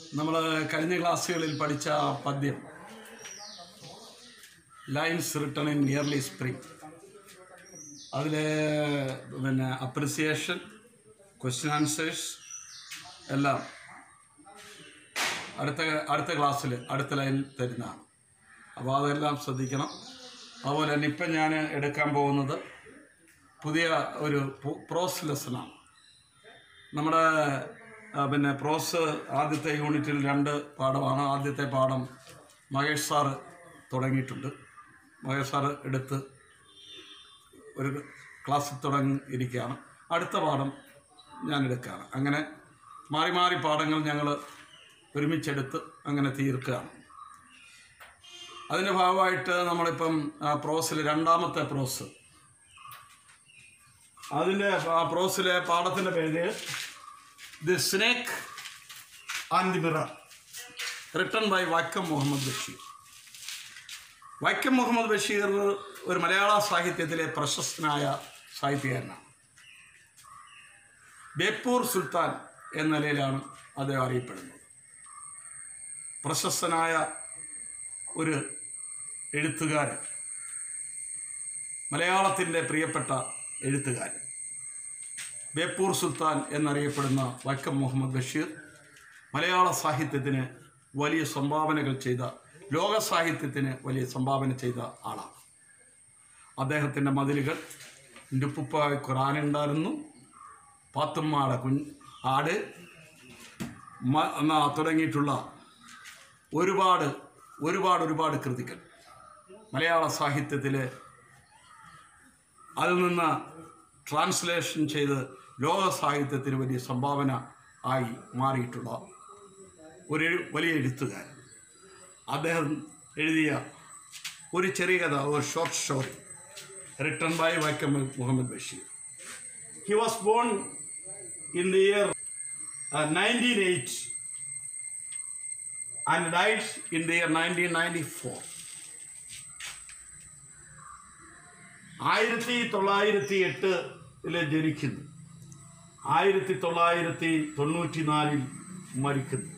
നമ്മൾ കഴിഞ്ഞ ക്ലാസ്സുകളിൽ പഠിച്ച ആ പദ്യം lines written in nearly spring അതിൽ പിന്നെ അപ്രിസിയേഷൻ ക്വസ്റ്റ്യൻ ആൻസേഴ്സ് എല്ലാം അടുത്ത അടുത്ത ക്ലാസ്സിൽ അടുത്ത ലൈനിൽ തരുന്നതാണ് അപ്പോൾ അതെല്ലാം ശ്രദ്ധിക്കണം അതുപോലെ തന്നെ ഇപ്പം ഞാൻ എടുക്കാൻ പോകുന്നത് പുതിയ ഒരു പു- പ്രോസ് ലെസണാണ് നമ്മുടെ ആ, പിന്നെ പ്രോസ് ആദ്യത്തെ യൂണിറ്റിൽ രണ്ട് പാഠമാണ് ആദ്യത്തെ പാഠം മഹേഷ് സാറ് തുടങ്ങിയിട്ടുണ്ട് മഹേഷ് സാറ് എടുത്ത് ഒരു ക്ലാസ്സിൽ തുടങ്ങിയിരിക്കുകയാണ് അടുത്ത പാഠം ഞാൻ എടുക്കുകയാണ് അങ്ങനെ മാറി മാറി പാഠങ്ങൾ ഞങ്ങൾ ഒരുമിച്ചെടുത്ത് അങ്ങനെ തീർക്കുകയാണ് അതിൻ്റെ ഭാഗമായിട്ട് നമ്മളിപ്പം ആ പ്രോസിൽ രണ്ടാമത്തെ പ്രോസ് അതിൻ്റെ ആ പ്രോസിലെ പാഠത്തിൻ്റെ പേര് the snake and the mirror written by Vaikom Muhammad Basheer Vaikom Muhammad Basheer ഒരു മലയാള സാഹിത്യത്തിലെ പ്രശസ്തനായ സാഹിത്യകാരനാണ് ബേപ്പൂർ സുൽത്താൻ എന്ന നിലയിലാണ് അദ്ദേഹം അറിയപ്പെടുന്നത് പ്രശസ്തനായ ഒരു എഴുത്തുകാരൻ മലയാളത്തിൻ്റെ പ്രിയപ്പെട്ട എഴുത്തുകാരൻ ബേപ്പൂർ സുൽത്താൻ എന്നറിയപ്പെടുന്ന വൈക്കം മുഹമ്മദ് ബഷീർ മലയാള സാഹിത്യത്തിന് വലിയ സംഭാവനകൾ ചെയ്ത ലോക സാഹിത്യത്തിന് വലിയ സംഭാവന ചെയ്ത ആളാണ് അദ്ദേഹത്തിൻ്റെ മതിലുകൾ ലുപ്പുപ്പായ ഖുറാനുണ്ടായിരുന്നു പാത്തുമ്മാട കുഞ്ഞ് ആട് മ- എന്നാ തുടങ്ങിയിട്ടുള്ള ഒരുപാട് ഒരുപാട് ഒരുപാട് കൃതികൾ മലയാള സാഹിത്യത്തിലെ അതിൽ നിന്ന് ട്രാൻസ്ലേഷൻ ചെയ്ത് ലോക സാഹിത്യത്തിന് വലിയ സംഭാവന ആയി മാറിയിട്ടുള്ള ഒരു എഴു- വലിയ എഴുത്തുകാരൻ അദ്ദേഹം എഴുതിയ ഒരു ചെറിയ കഥ ഒരു short story written by Vaikom Muhammad Basheer he was born in the year nineteen eight and died in the year nineteen ninety four ആയിരത്തി തൊള്ളായിരത്തി എട്ടില് ജനിക്കുന്നു ആയിരത്തി തൊള്ളായിരത്തി തൊണ്ണൂറ്റി നാലിൽ മരിക്കുന്നു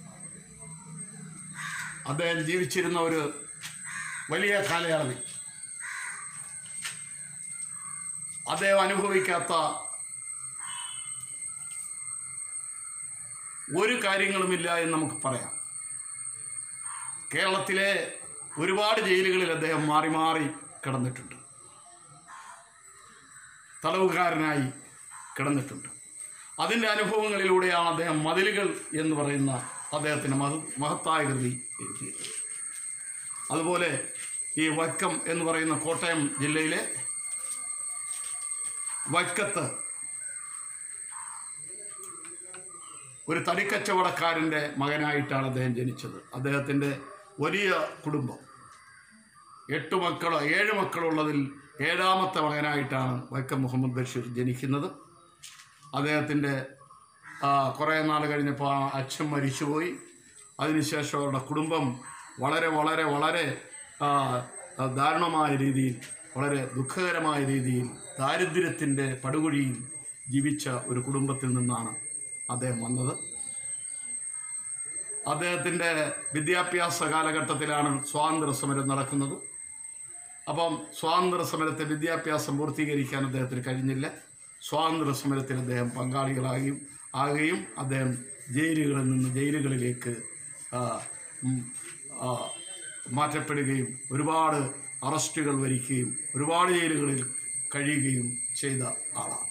അദ്ദേഹം ജീവിച്ചിരുന്ന ഒരു വലിയ കാലയളവിൽ അദ്ദേഹം അനുഭവിക്കാത്ത ഒരു കാര്യങ്ങളുമില്ല എന്ന് നമുക്ക് പറയാം കേരളത്തിലെ ഒരുപാട് ജയിലുകളിൽ അദ്ദേഹം മാറി മാറി കിടന്നിട്ടുണ്ട് തടവുകാരനായി കിടന്നിട്ടുണ്ട് അതിൻ്റെ അനുഭവങ്ങളിലൂടെയാണ് അദ്ദേഹം മതിലുകൾ എന്ന് പറയുന്ന അദ്ദേഹത്തിൻ്റെ മഹ മഹത്തായ കൃതി എഴുതിയത് അതുപോലെ ഈ വൈക്കം എന്ന് പറയുന്ന കോട്ടയം ജില്ലയിലെ വൈക്കത്ത് ഒരു തടിക്കച്ചവടക്കാരൻ്റെ മകനായിട്ടാണ് അദ്ദേഹം ജനിച്ചത് അദ്ദേഹത്തിൻ്റെ വലിയ കുടുംബം എട്ട് മക്കളോ ഏഴ് മക്കളുള്ളതിൽ ഏഴാമത്തെ മകനായിട്ടാണ് വൈക്കം മുഹമ്മദ് ബഷീർ ജനിക്കുന്നത് അദ്ദേഹത്തിൻ്റെ കുറേ നാൾ കഴിഞ്ഞപ്പോൾ ആ അച്ഛൻ മരിച്ചുപോയി അതിനുശേഷം അവരുടെ കുടുംബം വളരെ വളരെ വളരെ ആ, ആ, ദാരുണമായ രീതിയിൽ വളരെ ദുഃഖകരമായ രീതിയിൽ ദാരിദ്ര്യത്തിൻ്റെ പടുകുഴിയിൽ ജീവിച്ച ഒരു കുടുംബത്തിൽ നിന്നാണ് അദ്ദേഹം വന്നത് അദ്ദേഹത്തിൻ്റെ വിദ്യാഭ്യാസ കാലഘട്ടത്തിലാണ് സ്വാതന്ത്ര്യ സമരം നടക്കുന്നത് അപ്പം സ്വാതന്ത്ര്യ സമരത്തെ വിദ്യാഭ്യാസം പൂർത്തീകരിക്കാൻ അദ്ദേഹത്തിന് കഴിഞ്ഞില്ല സ്വാതന്ത്ര്യ സമരത്തിൽ അദ്ദേഹം പങ്കാളികളാകുകയും ആകുകയും അദ്ദേഹം ജയിലുകളിൽ നിന്ന് ജയിലുകളിലേക്ക് ആ, ഉം, ആ, മാറ്റപ്പെടുകയും ഒരുപാട് അറസ്റ്റുകൾ വരിക്കുകയും ഒരുപാട് ജയിലുകളിൽ കഴിയുകയും ചെയ്ത ആളാണ്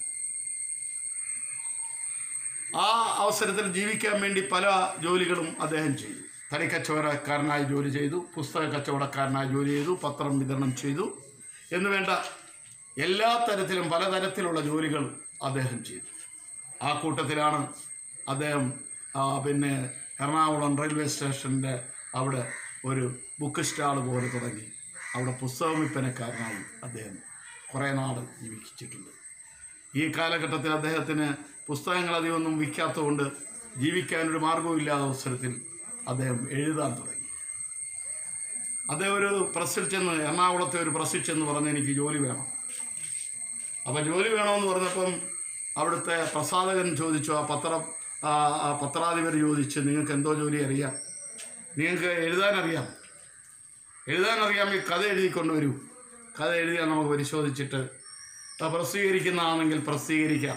ആ അവസരത്തിൽ ജീവിക്കാൻ വേണ്ടി പല ജോലികളും അദ്ദേഹം ചെയ്തു തടിക്കച്ചവടക്കാരനായി ജോലി ചെയ്തു പുസ്തക കച്ചവടക്കാരനായി ജോലി ചെയ്തു പത്രം വിതരണം ചെയ്തു എന്ന് വേണ്ട എല്ലാ തരത്തിലും പലതരത്തിലുള്ള ജോലികൾ അദ്ദേഹം ചെയ്തു ആ കൂട്ടത്തിലാണ് അദ്ദേഹം ആ, പിന്നെ എറണാകുളം റെയിൽവേ സ്റ്റേഷൻ്റെ അവിടെ ഒരു ബുക്ക് സ്റ്റാൾ പോലെ തുടങ്ങി അവിടെ പുസ്തക വിൽപ്പനക്കാരനായി അദ്ദേഹം കുറേ നാൾ ജീവിച്ചിട്ടുണ്ട് ഈ കാലഘട്ടത്തിൽ അദ്ദേഹത്തിന് പുസ്തകങ്ങൾ അധികമൊന്നും വിൽക്കാത്തതുകൊണ്ട് ജീവിക്കാനൊരു മാർഗവുമില്ലാത്ത അവസരത്തിൽ അദ്ദേഹം എഴുതാൻ തുടങ്ങി അദ്ദേഹം ഒരു പ്രസ്സിൽ ചെന്ന് എറണാകുളത്തെ ഒരു പ്രസ്സിൽ ചെന്ന് പറഞ്ഞ് എനിക്ക് ജോലി വേണം അപ്പം ജോലി വേണമെന്ന് പറഞ്ഞപ്പം അവിടുത്തെ പ്രസാധകൻ ചോദിച്ചു ആ പത്രം ആ ആ പത്രാധിപർ ചോദിച്ച് നിങ്ങൾക്ക് എന്തോ ജോലി അറിയാം നിങ്ങൾക്ക് എഴുതാൻ അറിയാം എഴുതാൻ അറിയാമെങ്കിൽ കഥ എഴുതി കൊണ്ടുവരൂ കഥ എഴുതിയാൽ നമുക്ക് പരിശോധിച്ചിട്ട് അത് പ്രസിദ്ധീകരിക്കുന്നതാണെങ്കിൽ പ്രസിദ്ധീകരിക്കാം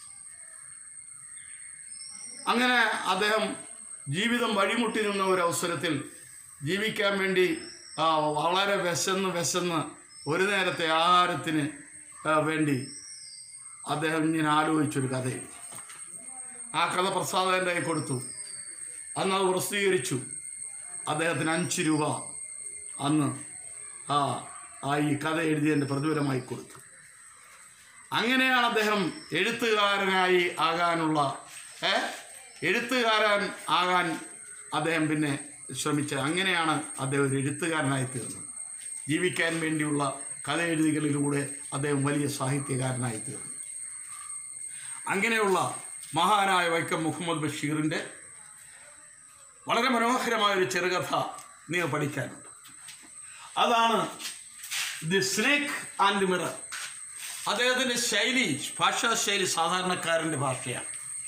അങ്ങനെ അദ്ദേഹം ജീവിതം വഴിമുട്ടി നിന്ന ഒരു അവസരത്തിൽ ജീവിക്കാൻ വേണ്ടി ആ, വളരെ വിശന്ന് വിശന്ന് ഒരു നേരത്തെ ആഹാരത്തിന് ആ, വേണ്ടി അദ്ദേഹം ഇങ്ങനെ ആലോചിച്ചൊരു കഥ എഴുതി ആ കഥ പ്രസാദകൻ്റെ കൈ കൊടുത്തു അന്ന് അത് പ്രസിദ്ധീകരിച്ചു അദ്ദേഹത്തിന് അഞ്ച് രൂപ അന്ന് ആ ആ ഈ കഥ എഴുതിയതിൻ്റെ പ്രതിഫലമായി കൊടുത്തു അങ്ങനെയാണ് അദ്ദേഹം എഴുത്തുകാരനായി ആകാനുള്ള ഏ എഴുത്തുകാരൻ ആകാൻ അദ്ദേഹം പിന്നെ ശ്രമിച്ചത് അങ്ങനെയാണ് അദ്ദേഹം ഒരു എഴുത്തുകാരനായി തീർന്നത് ജീവിക്കാൻ വേണ്ടിയുള്ള കഥ എഴുതികളിലൂടെ അദ്ദേഹം വലിയ സാഹിത്യകാരനായി തീർന്നു അങ്ങനെയുള്ള മഹാനായ വൈക്കം മുഹമ്മദ് ബഷീറിൻ്റെ വളരെ മനോഹരമായ ഒരു ചെറുകഥ നിങ്ങൾ പഠിക്കാനുണ്ട് അതാണ് ദി സ്നേക്ക് ആൻഡ് മിറർ അദ്ദേഹത്തിൻ്റെ ശൈലി ഭാഷാ ശൈലി സാധാരണക്കാരൻ്റെ ഭാഷയാണ്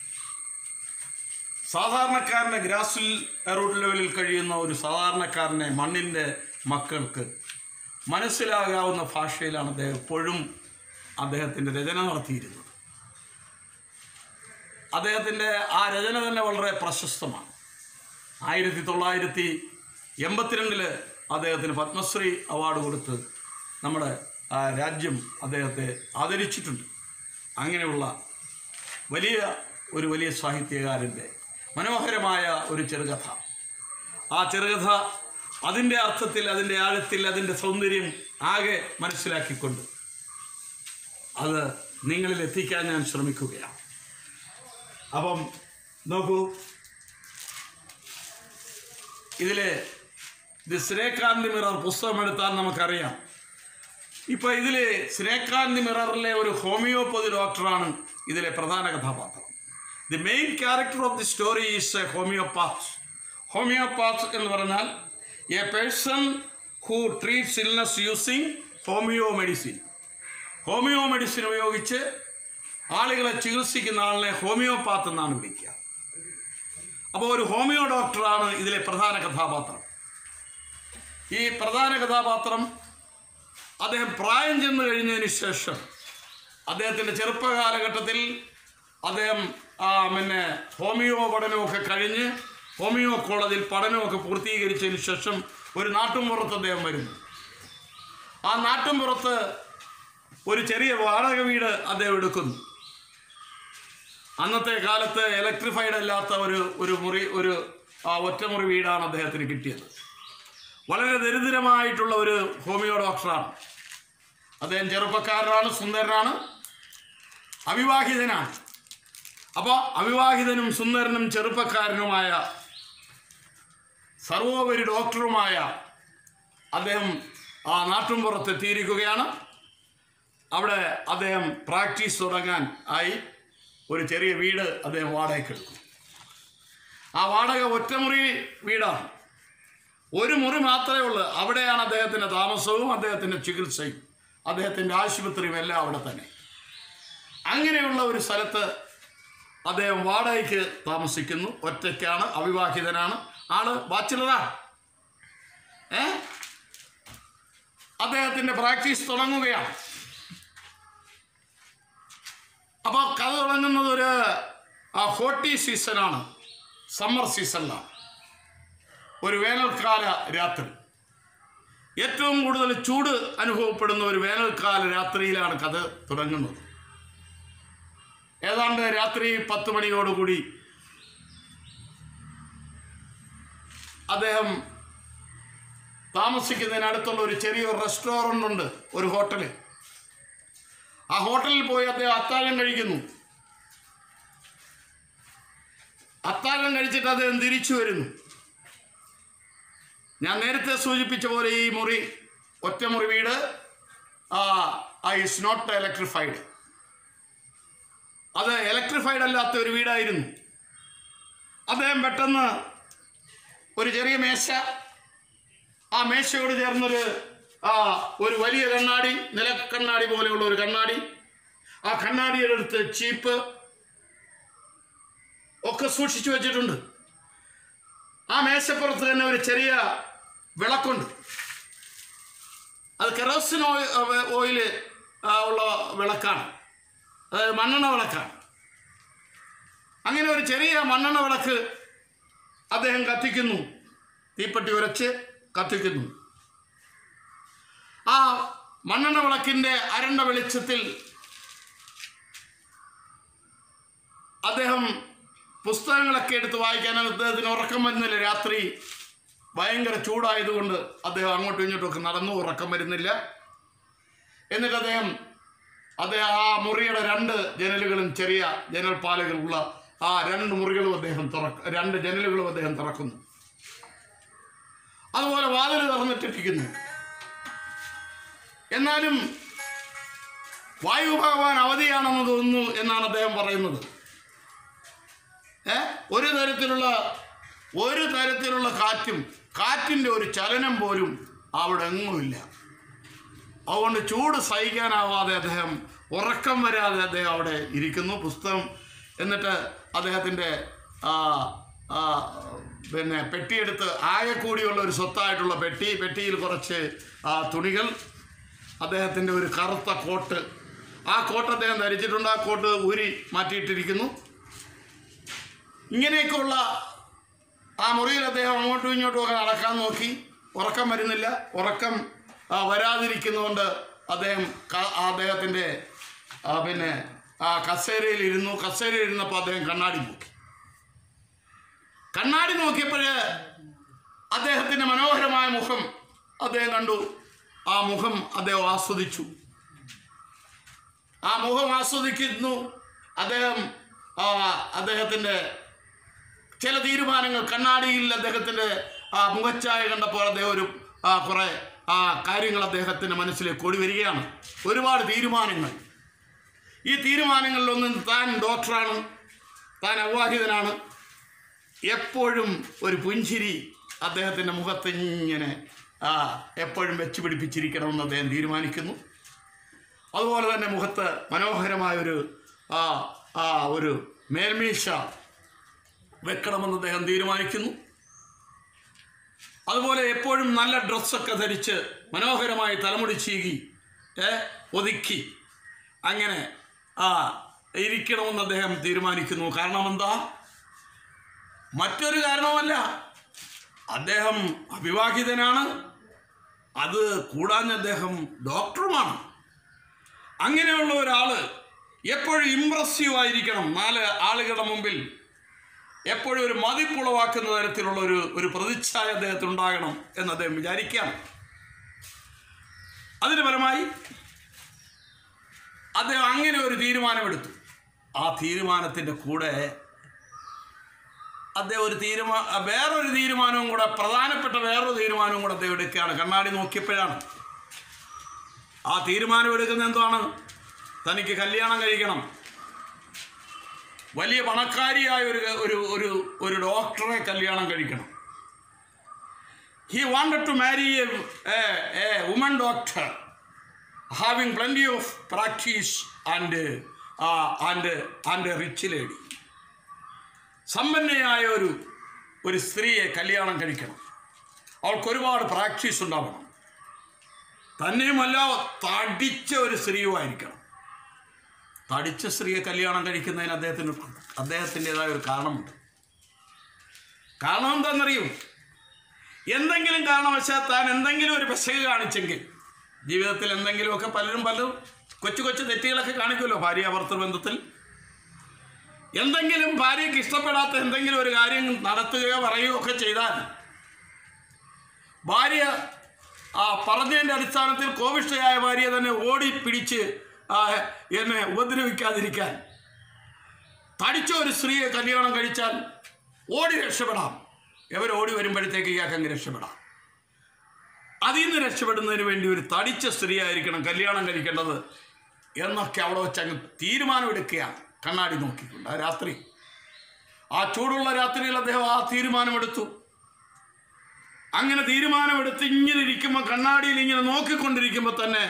സാധാരണക്കാരൻ്റെ ഗ്രാസ് റൂട്ട് ലെവലിൽ കഴിയുന്ന ഒരു സാധാരണക്കാരനെ മണ്ണിൻ്റെ മക്കൾക്ക് മനസ്സിലാകാവുന്ന ഭാഷയിലാണ് അദ്ദേഹം എപ്പോഴും അദ്ദേഹത്തിൻ്റെ രചന നടത്തിയിരുന്നത് അദ്ദേഹത്തിൻ്റെ ആ രചന തന്നെ വളരെ പ്രശസ്തമാണ് ആയിരത്തി തൊള്ളായിരത്തി എൺപത്തിരണ്ടില് അദ്ദേഹത്തിന് പത്മശ്രീ അവാർഡ് കൊടുത്ത് നമ്മുടെ ആ, രാജ്യം അദ്ദേഹത്തെ ആദരിച്ചിട്ടുണ്ട് അങ്ങനെയുള്ള വലിയ ഒരു വലിയ സാഹിത്യകാരൻ്റെ മനോഹരമായ ഒരു ചെറുകഥ ആ ചെറുകഥ അതിൻ്റെ അർത്ഥത്തിൽ അതിൻ്റെ ആഴത്തിൽ അതിൻ്റെ സൗന്ദര്യം ആകെ മനസ്സിലാക്കിക്കൊണ്ട് അത് നിങ്ങളിൽ എത്തിക്കാൻ ഞാൻ ശ്രമിക്കുകയാണ് അപ്പം നോക്കൂ ഇതിലെ ഇത് ശ്രീകാന്ത് മിറർ പുസ്തകം എടുത്താൽ നമുക്കറിയാം ഇപ്പൊ ഇതില് ശ്രീകാന്ത് മിററിലെ ഒരു ഹോമിയോപ്പതി ഡോക്ടറാണ് ഇതിലെ പ്രധാന കഥാപാത്രം the main character of the story is a homeopath homeopath എന്ന് പറഞ്ഞാൽ a person who treats illness using homeo medicine homeo medicine ഉപയോഗിച്ച് ആളുകളെ ചികിത്സിക്കുന്ന ആളിനെ ഹോമിയോപാത്ത് എന്നാണ് വിളിക്കുക അപ്പോൾ ഒരു ഹോമിയോ ഡോക്ടറാണ് ഇതിലെ പ്രധാന കഥാപാത്രം ഈ പ്രധാന കഥാപാത്രം അദ്ദേഹം പ്രായം ചെന്ന് കഴിഞ്ഞതിന് ശേഷം അദ്ദേഹത്തിൻ്റെ ചെറുപ്പകാലഘട്ടത്തിൽ അദ്ദേഹം ആ, പിന്നെ ഹോമിയോ പഠനമൊക്കെ കഴിഞ്ഞ് ഹോമിയോ കോളേജിൽ പഠനമൊക്കെ പൂർത്തീകരിച്ചതിന് ശേഷം ഒരു നാട്ടുംപുറത്ത് അദ്ദേഹം വരുന്നു ആ നാട്ടുംപുറത്ത് ഒരു ചെറിയ വാടക വീട് അദ്ദേഹം എടുക്കുന്നു അന്നത്തെ കാലത്ത് ഇലക്ട്രിഫൈഡ് അല്ലാത്ത ഒരു ഒരു മുറി ഒരു ആ, ഒറ്റമുറി വീടാണ് അദ്ദേഹത്തിന് കിട്ടിയത് വളരെ ദരിദ്രമായിട്ടുള്ള ഒരു ഹോമിയോ ഡോക്ടറാണ് അദ്ദേഹം ചെറുപ്പക്കാരനാണ് സുന്ദരനാണ് അവിവാഹിതനാണ് അപ്പോൾ അവിവാഹിതനും സുന്ദരനും ചെറുപ്പക്കാരനുമായ സർവോപരി ഡോക്ടറുമായ അദ്ദേഹം ആ നാട്ടുംപുറത്ത് എത്തിയിരിക്കുകയാണ് അവിടെ അദ്ദേഹം പ്രാക്ടീസ് തുടങ്ങാൻ ആയി ഒരു ചെറിയ വീട് അദ്ദേഹം വാടകയ്ക്ക് എടുക്കും ആ വാടക ഒറ്റമുറി വീടാണ് ഒരു മുറി മാത്രമേ ഉള്ളൂ അവിടെയാണ് അദ്ദേഹത്തിൻ്റെ താമസവും അദ്ദേഹത്തിൻ്റെ ചികിത്സയും അദ്ദേഹത്തിൻ്റെ ആശുപത്രിയും എല്ലാം അവിടെ തന്നെ അങ്ങനെയുള്ള ഒരു സ്ഥലത്ത് അദ്ദേഹം വാടകയ്ക്ക് താമസിക്കുന്നു ഒറ്റയ്ക്കാണ് അവിവാഹിതനാണ് ആള് ബാച്ചിലറാണ് ഏ അദ്ദേഹത്തിൻ്റെ പ്രാക്ടീസ് തുടങ്ങുകയാണ് അപ്പോൾ കഥ തുടങ്ങുന്നത് ഒരു ആ ഹോട്ടി സീസണാണ് സമ്മർ സീസണിലാണ് ഒരു വേനൽക്കാല രാത്രി ഏറ്റവും കൂടുതൽ ചൂട് അനുഭവപ്പെടുന്ന ഒരു വേനൽക്കാല രാത്രിയിലാണ് കഥ തുടങ്ങുന്നത് ഏതാണ്ട് രാത്രി പത്ത് മണിയോടുകൂടി അദ്ദേഹം താമസിക്കുന്നതിനടുത്തുള്ള ഒരു ചെറിയൊരു റെസ്റ്റോറൻ്റ് ഉണ്ട് ഒരു ഹോട്ടല് ആ ഹോട്ടലിൽ പോയി അദ്ദേഹം അത്താഴം കഴിക്കുന്നു അത്താഴം കഴിച്ചിട്ട് അദ്ദേഹം തിരിച്ചു വരുന്നു ഞാൻ നേരത്തെ സൂചിപ്പിച്ച പോലെ ഈ മുറി ഒറ്റമുറി വീട് ഇസ് നോട്ട് ഇലക്ട്രിഫൈഡ് അത് ഇലക്ട്രിഫൈഡ് അല്ലാത്ത ഒരു വീടായിരുന്നു അദ്ദേഹം പെട്ടെന്ന് ഒരു ചെറിയ മേശ ആ മേശയോട് ചേർന്നൊരു ആ ഒരു വലിയ കണ്ണാടി നിലക്കണ്ണാടി പോലെയുള്ള ഒരു കണ്ണാടി ആ കണ്ണാടിയുടെ അടുത്ത് ചീപ്പ് ഒക്കെ സൂക്ഷിച്ചു വെച്ചിട്ടുണ്ട് ആ മേശപ്പുറത്ത് തന്നെ ഒരു ചെറിയ വിളക്കുണ്ട് അത് കെറോസിൻ ഓയിൽ ഉള്ള വിളക്കാണ് അതായത് മണ്ണെണ്ണ വിളക്കാണ് അങ്ങനെ ഒരു ചെറിയ മണ്ണെണ്ണ വിളക്ക് അദ്ദേഹം കത്തിക്കുന്നു തീപ്പെട്ടി ഉരച്ച് കത്തിക്കുന്നു ആ മണ്ണെണ്ണ വിളക്കിൻ്റെ അരണ്ട വെളിച്ചത്തിൽ അദ്ദേഹം പുസ്തകങ്ങളൊക്കെ എടുത്ത് വായിക്കാൻ അദ്ദേഹത്തിന് ഉറക്കം വരുന്നില്ല രാത്രി ഭയങ്കര ചൂടായതുകൊണ്ട് അദ്ദേഹം അങ്ങോട്ടും ഇങ്ങോട്ടും ഒക്കെ നടന്നു ഉറക്കം വരുന്നില്ല എന്നിട്ട് അദ്ദേഹം അദ്ദേഹം ആ മുറിയുടെ രണ്ട് ജനലുകളും ചെറിയ ജനൽപ്പാലുകളുള്ള ആ രണ്ട് മുറികളും അദ്ദേഹം തുറക്ക രണ്ട് ജനലുകളും അദ്ദേഹം തുറക്കുന്നു അതുപോലെ വാതിൽ തുറന്നിട്ടിരിക്കുന്നു എന്നാലും വായു ഭഗവാൻ അവധിയാണെന്ന് തോന്നുന്നു എന്നാണ് അദ്ദേഹം പറയുന്നത് ഏ ഒരു തരത്തിലുള്ള ഒരു തരത്തിലുള്ള കാറ്റും കാറ്റിൻ്റെ ഒരു ചലനം പോലും അവിടെ എങ്ങുമില്ല അതുകൊണ്ട് ചൂട് സഹിക്കാനാവാതെ അദ്ദേഹം ഉറക്കം വരാതെ അദ്ദേഹം അവിടെ ഇരിക്കുന്നു പുസ്തകം എന്നിട്ട് അദ്ദേഹത്തിൻ്റെ ആ, ആ, പിന്നെ പെട്ടിയെടുത്ത് ആകെ കൂടിയുള്ള ഒരു സ്വത്തായിട്ടുള്ള പെട്ടി പെട്ടിയിൽ കുറച്ച് ആ, തുണികൾ അദ്ദേഹത്തിൻ്റെ ഒരു കറുത്ത കോട്ട് ആ കോട്ട് അദ്ദേഹം ധരിച്ചിട്ടുണ്ട് ആ കോട്ട് ഊരി മാറ്റിയിട്ടിരിക്കുന്നു ഇങ്ങനെയൊക്കെയുള്ള ആ മുറിയിൽ അദ്ദേഹം അങ്ങോട്ടും ഇങ്ങോട്ടും ഒക്കെ നടക്കാൻ നോക്കി ഉറക്കം വരുന്നില്ല ഉറക്കം ആ, വരാതിരിക്കുന്നതുകൊണ്ട് അദ്ദേഹം ക- ആ അദ്ദേഹത്തിൻ്റെ ആ, പിന്നെ ആ കസേരയിൽ ഇരുന്നു കസേരയിൽ ഇരുന്നപ്പോൾ അദ്ദേഹം കണ്ണാടി നോക്കി കണ്ണാടി നോക്കിയപ്പോൾ അദ്ദേഹത്തിൻ്റെ മനോഹരമായ മുഖം അദ്ദേഹം കണ്ടു ആ മുഖം അദ്ദേഹം ആസ്വദിച്ചു ആ മുഖം ആസ്വദിക്കുന്നു അദ്ദേഹം ആ, അദ്ദേഹത്തിൻ്റെ ചില തീരുമാനങ്ങൾ കണ്ണാടിയിൽ അദ്ദേഹത്തിൻ്റെ ആ മുഖച്ഛായ കണ്ടപ്പോൾ അദ്ദേഹം ഒരു ആ, കുറേ ആ കാര്യങ്ങൾ അദ്ദേഹത്തിൻ്റെ മനസ്സിലേക്ക് ഓടി വരികയാണ് ഒരുപാട് തീരുമാനങ്ങൾ ഈ തീരുമാനങ്ങളിലൊന്നും താൻ ഡോക്ടറാണ് താൻ അവിവാഹിതനാണ് എപ്പോഴും ഒരു പുഞ്ചിരി അദ്ദേഹത്തിൻ്റെ മുഖത്ത് ഇങ്ങനെ ആ, എപ്പോഴും വെച്ച് പിടിപ്പിച്ചിരിക്കണമെന്ന് അദ്ദേഹം തീരുമാനിക്കുന്നു അതുപോലെ തന്നെ മുഖത്ത് മനോഹരമായൊരു ആ ആ ഒരു മേൽമീശ വെക്കണമെന്ന് അദ്ദേഹം തീരുമാനിക്കുന്നു അതുപോലെ എപ്പോഴും നല്ല ഡ്രസ്സൊക്കെ ധരിച്ച് മനോഹരമായി തലമുടി ചീകി ഏ ഒതുക്കി അങ്ങനെ ആ ഇരിക്കണമെന്ന് അദ്ദേഹം തീരുമാനിക്കുന്നു കാരണം എന്താ മറ്റൊരു കാരണവുമല്ല അദ്ദേഹം അവിവാഹിതനാണ് അത് കൂടാഞ്ഞ അദ്ദേഹം ഡോക്ടറുമാണ് അങ്ങനെയുള്ള ഒരാൾ എപ്പോഴും ഇമ്പ്രസീവ് ആയിരിക്കണം നാല് ആളുകളുടെ മുമ്പിൽ എപ്പോഴും ഒരു മതിപ്പുളവാക്കുന്ന തരത്തിലുള്ള ഒരു ഒരു പ്രതിച്ഛായ അദ്ദേഹത്തിന് ഉണ്ടാകണം എന്ന് അദ്ദേഹം വിചാരിക്കാം അതിന് ഫലമായി അദ്ദേഹം അങ്ങനെ ഒരു തീരുമാനമെടുത്തു ആ തീരുമാനത്തിൻ്റെ കൂടെ അദ്ദേഹം ഒരു തീരുമാ വേറൊരു തീരുമാനവും കൂടെ പ്രധാനപ്പെട്ട വേറൊരു തീരുമാനവും കൂടെ അദ്ദേഹം എടുക്കുകയാണ് കണ്ണാടി നോക്കിയപ്പോഴാണ് ആ തീരുമാനം എടുക്കുന്നത് എന്താണ് തനിക്ക് കല്യാണം കഴിക്കണം വലിയ പണക്കാരിയായ ഒരു ഒരു ഒരു ഒരു ഡോക്ടറെ കല്യാണം കഴിക്കണം he wanted to marry a woman doctor having plenty of practice and and and a rich lady സമ്പന്നയായ ഒരു ഒരു സ്ത്രീയെ കല്യാണം കഴിക്കണം അവൾക്ക് ഒരുപാട് പ്രാക്ടീസ് ഉണ്ടാവണം തന്നെയുമല്ല തടിച്ച ഒരു സ്ത്രീയുമായിരിക്കണം തടിച്ച സ്ത്രീയെ കല്യാണം കഴിക്കുന്നതിന് അദ്ദേഹത്തിന് അദ്ദേഹത്തിൻ്റെതായ ഒരു കാരണമുണ്ട് കാരണം എന്താണെന്നറിയും എന്തെങ്കിലും കാരണവശാൽ താൻ എന്തെങ്കിലും ഒരു പെശക് കാണിച്ചെങ്കിൽ ജീവിതത്തിൽ എന്തെങ്കിലുമൊക്കെ പലരും പലരും കൊച്ചു കൊച്ചു തെറ്റുകളൊക്കെ കാണിക്കുമല്ലോ ഭാര്യ ഭർത്തൃ ബന്ധത്തിൽ എന്തെങ്കിലും ഭാര്യയ്ക്ക് ഇഷ്ടപ്പെടാത്ത എന്തെങ്കിലും ഒരു കാര്യം നടത്തുകയോ പറയുകയോ ഒക്കെ ചെയ്താൽ ഭാര്യ ആ പറഞ്ഞതിൻ്റെ അടിസ്ഥാനത്തിൽ കോപിഷ്ഠയായ ഭാര്യയെ തന്നെ ഓടി പിടിച്ച് ആ, എന്നെ ഉപദ്രവിക്കാതിരിക്കാൻ തടിച്ച ഒരു സ്ത്രീയെ കല്യാണം കഴിച്ചാൽ ഓടി രക്ഷപ്പെടാം എവർ ഓടി വരുമ്പോഴത്തേക്ക് ഇയാൾക്ക് അങ്ങ് രക്ഷപ്പെടാം അതിൽ നിന്ന് രക്ഷപ്പെടുന്നതിന് വേണ്ടി ഒരു തടിച്ച സ്ത്രീ ആയിരിക്കണം കല്യാണം കഴിക്കേണ്ടത് എന്നൊക്കെ അവിടെ വെച്ച് അങ്ങ് തീരുമാനമെടുക്കുകയാണ് കണ്ണാടി നോക്കിക്കൊണ്ട് ആ രാത്രി ആ ചൂടുള്ള രാത്രിയിൽ അദ്ദേഹം ആ തീരുമാനമെടുത്തു അങ്ങനെ തീരുമാനമെടുത്ത് ഇങ്ങനെ ഇരിക്കുമ്പോൾ കണ്ണാടിയിൽ ഇങ്ങനെ നോക്കിക്കൊണ്ടിരിക്കുമ്പോൾ തന്നെ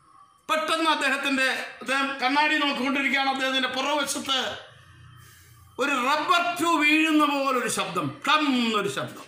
പെട്ടെന്ന് അദ്ദേഹത്തിൻ്റെ അദ്ദേഹം കണ്ണാടി നോക്കിക്കൊണ്ടിരിക്കുകയാണ് അദ്ദേഹത്തിൻ്റെ പുറവശത്ത് ഒരു റബ്ബർ ടു വീഴുന്ന പോലൊരു ശബ്ദം കം എന്നൊരു ശബ്ദം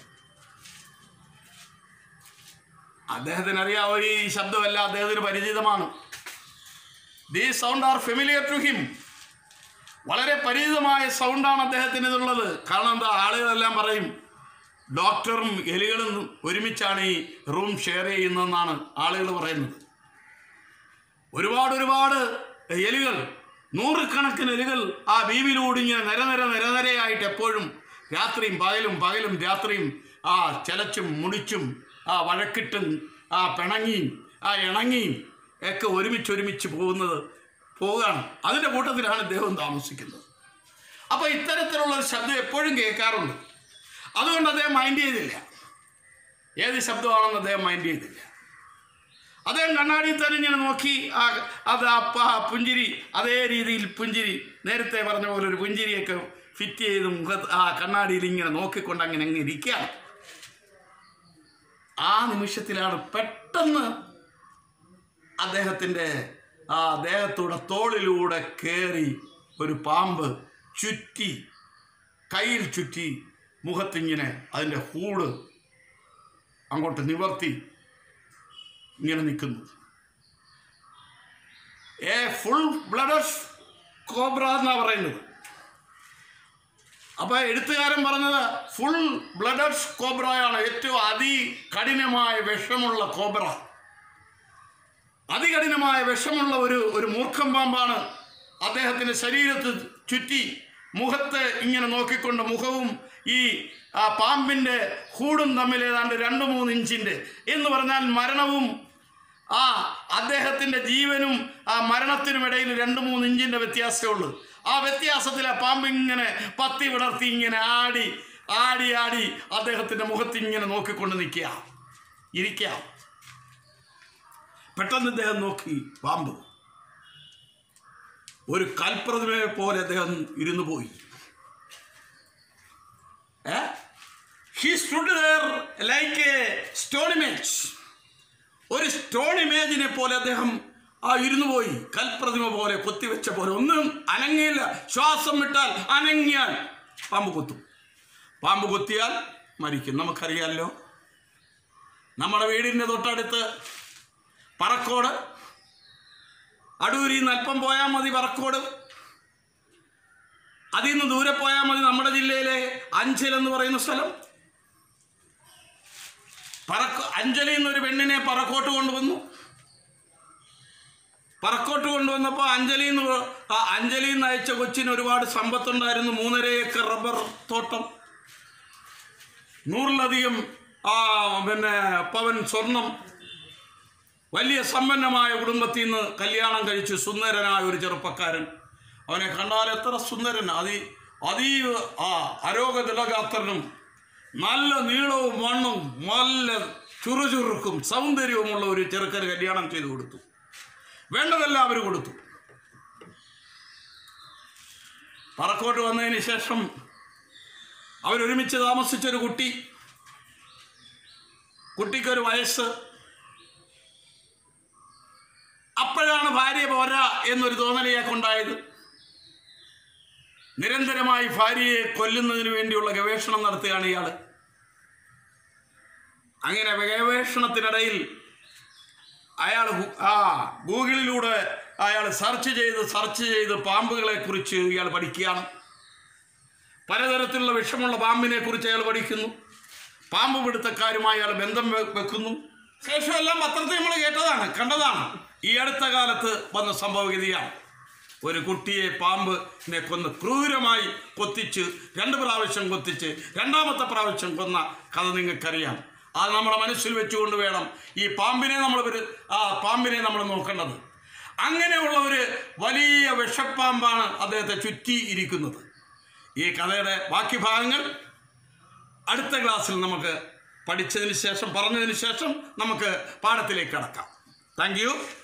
അദ്ദേഹത്തിന് അറിയാവോ ഈ ശബ്ദമല്ല അദ്ദേഹത്തിന് പരിചിതമാണ് the sound are familiar to him വളരെ പരിചിതമായ സൗണ്ടാണ് അദ്ദേഹത്തിന് ഇതുള്ളത് കാരണം എന്താ ആളുകളെല്ലാം പറയും ഡോക്ടറും എലികളും ഒരുമിച്ചാണ് ഈ റൂം ഷെയർ ചെയ്യുന്നതെന്നാണ് ആളുകൾ പറയുന്നത് ഒരുപാട് ഒരുപാട് എലികൾ നൂറുകണക്കിന് എലികൾ ആ ബീവിലൂടെ ഇങ്ങനെ നിരനിര നിരനിരയായിട്ട് എപ്പോഴും രാത്രിയും പകലും പകലും രാത്രിയും ആ ചെലച്ചും മുടിച്ചും ആ വഴക്കിട്ടും ആ പിണങ്ങിയും ആ ഇണങ്ങിയും ഒക്കെ ഒരുമിച്ച് ഒരുമിച്ച് പോകുന്നത് പോവുകയാണ് അതിൻ്റെ കൂട്ടത്തിലാണ് ദൈവം താമസിക്കുന്നത് അപ്പോൾ ഇത്തരത്തിലുള്ള ഒരു ശബ്ദം എപ്പോഴും കേൾക്കാറുണ്ട് അതുകൊണ്ട് അദ്ദേഹം മൈൻഡ് ചെയ്തില്ല ഏത് ശബ്ദമാണെന്ന് അദ്ദേഹം മൈൻഡ് ചെയ്തില്ല അദ്ദേഹം കണ്ണാടിയിൽ തന്നെ ഇങ്ങനെ നോക്കി ആ അത് ആ പ- ആ പുഞ്ചിരി അതേ രീതിയിൽ പുഞ്ചിരി നേരത്തെ പറഞ്ഞ പോലെ ഒരു പുഞ്ചിരിയൊക്കെ ഫിറ്റ് ചെയ്ത് മുഖത്ത് ആ കണ്ണാടിയിൽ ഇങ്ങനെ നോക്കിക്കൊണ്ട് അങ്ങനെ അങ്ങ് ഇരിക്കുകയാണ് ആ നിമിഷത്തിലാണ് പെട്ടെന്ന് അദ്ദേഹത്തിൻ്റെ ആ ദേഹത്തൂടെ തോളിലൂടെ കയറി ഒരു പാമ്പ് ചുറ്റി കയ്യിൽ ചുറ്റി മുഖത്തിങ്ങനെ അതിൻ്റെ ഹൂട് അങ്ങോട്ട് നിവർത്തി ഇങ്ങനെ നിൽക്കുന്നു എ ഫുൾ ബ്ലഡഡ് കോബ്ര എന്നാ പറയുന്നത് അപ്പൊ എഴുത്തുകാരൻ പറഞ്ഞത് ഫുൾ ബ്ലഡഡ് കോബ്രയാണ് ഏറ്റവും അതികഠിനമായ വിഷമുള്ള കോബ്ര അതികഠിനമായ വിഷമുള്ള ഒരു ഒരു മൂർഖം പാമ്പാണ് അദ്ദേഹത്തിൻ്റെ ശരീരത്ത് ചുറ്റി മുഖത്ത് ഇങ്ങനെ നോക്കിക്കൊണ്ട് മുഖവും ഈ ആ പാമ്പിൻ്റെ ഹൂടും തമ്മിൽ ഏതാണ്ട് രണ്ട് മൂന്ന് ഇഞ്ചിൻ്റെ എന്ന് പറഞ്ഞാൽ മരണവും ആ അദ്ദേഹത്തിൻ്റെ ജീവനും ആ മരണത്തിനും ഇടയിൽ രണ്ട് മൂന്ന് ഇഞ്ചിൻ്റെ വ്യത്യാസമുള്ളൂ ആ വ്യത്യാസത്തിൽ ആ പാമ്പ് ഇങ്ങനെ പത്തി വിടർത്തി ഇങ്ങനെ ആടി ആടി ആടി അദ്ദേഹത്തിൻ്റെ മുഖത്ത് ഇങ്ങനെ നോക്കിക്കൊണ്ട് നിൽക്കുക ഇരിക്കുക പെട്ടെന്ന് അദ്ദേഹം നോക്കി പാമ്പ് ഒരു കൽപ്രതിമയെ പോലെ അദ്ദേഹം ഇരുന്നു പോയി he stood like a stone image ഒരു സ്റ്റോൺ ഇമേജിനെ പോലെ അദ്ദേഹം ആ ഇരുന്നു പോയി കൽപ്രതിമ പോലെ കൊത്തിവെച്ച പോലെ ഒന്നും അനങ്ങിയില്ല ശ്വാസം വിട്ടാൽ അനങ്ങിയാൽ പാമ്പ് കൊത്തും പാമ്പ് കൊത്തിയാൽ മരിക്കും നമുക്കറിയാമല്ലോ നമ്മുടെ വീടിൻ്റെ തൊട്ടടുത്ത് പറക്കോട് അടൂരിൽ നിന്ന് അല്പം പോയാൽ മതി പറക്കോട് അതിൽ നിന്ന് ദൂരെ പോയാൽ മതി നമ്മുടെ ജില്ലയിലെ അഞ്ചൽ എന്ന് പറയുന്ന സ്ഥലം പറക്ക അഞ്ചലിൽ നിന്ന് ഒരു പെണ്ണിനെ പറക്കോട്ട് കൊണ്ടുവന്നു പറക്കോട്ട് കൊണ്ടുവന്നപ്പോൾ അഞ്ജലിയിൽ നിന്ന് ആ അഞ്ജലിയിൽ നിന്ന് അയച്ച കൊച്ചിന് ഒരുപാട് സമ്പത്തുണ്ടായിരുന്നു മൂന്നര ഏക്കർ റബ്ബർ തോട്ടം നൂറിലധികം ആ പിന്നെ പവൻ സ്വർണം വലിയ സമ്പന്നമായ കുടുംബത്തിൽ നിന്ന് കല്യാണം കഴിച്ച് സുന്ദരനായ ഒരു ചെറുപ്പക്കാരൻ അവനെ കണ്ടാൽ എത്ര സുന്ദരൻ അതി അതീവ ആ അരോഗതിലഗാത്രനും നല്ല നീളവും മണ്ണും നല്ല ചുറുചുറുക്കും സൗന്ദര്യവുമുള്ള ഒരു ചെറുക്കന് കല്യാണം ചെയ്തു കൊടുത്തു വേണ്ടതെല്ലാം അവർ കൊടുത്തു പറക്കോട്ട് വന്നതിന് ശേഷം അവരൊരുമിച്ച് താമസിച്ചൊരു കുട്ടി കുട്ടിക്കൊരു വയസ്സ് അപ്പോഴാണ് ഭാര്യ പോരാ എന്നൊരു തോന്നലിയാക്കുണ്ടായത് നിരന്തരമായി ഭാര്യയെ കൊല്ലുന്നതിന് വേണ്ടിയുള്ള ഗവേഷണം നടത്തുകയാണ് ഇയാൾ അങ്ങനെ ഗവേഷണത്തിനിടയിൽ അയാൾ ഹു- ആ ഗൂഗിളിലൂടെ അയാൾ സെർച്ച് ചെയ്ത് സെർച്ച് ചെയ്ത് പാമ്പുകളെ കുറിച്ച് ഇയാൾ പഠിക്കുകയാണ് പലതരത്തിലുള്ള വിഷമുള്ള പാമ്പിനെ കുറിച്ച് അയാൾ പഠിക്കുന്നു പാമ്പ് പിടുത്തക്കാരുമായി അയാൾ ബന്ധം വെ- വെക്കുന്നു ശേഷം എല്ലാം പത്രത്തിൽ നമ്മൾ കേട്ടതാണ് കണ്ടതാണ് ഈ അടുത്ത കാലത്ത് വന്ന സംഭവഗതിയാണ് ഒരു കുട്ടിയെ പാമ്പിനെ കൊന്ന് ക്രൂരമായി കൊത്തിച്ച് രണ്ട് പ്രാവശ്യം കൊത്തിച്ച് രണ്ടാമത്തെ പ്രാവശ്യം കൊന്ന കഥ നിങ്ങൾക്കറിയാം അത് നമ്മുടെ മനസ്സിൽ വെച്ചുകൊണ്ട് വേണം ഈ പാമ്പിനെ നമ്മൾ ഒരു- ആ പാമ്പിനെ നമ്മൾ നോക്കേണ്ടത് അങ്ങനെയുള്ള ഒരു വലിയ വിഷപ്പാമ്പാണ് അദ്ദേഹത്തെ ചുറ്റി ഇരിക്കുന്നത് ഈ കഥയുടെ ബാക്കി ഭാഗങ്ങൾ അടുത്ത ക്ലാസ്സിൽ നമുക്ക് പഠിച്ചതിന് ശേഷം പറഞ്ഞതിന് ശേഷം നമുക്ക് പാഠത്തിലേക്ക് കടക്കാം താങ്ക് യു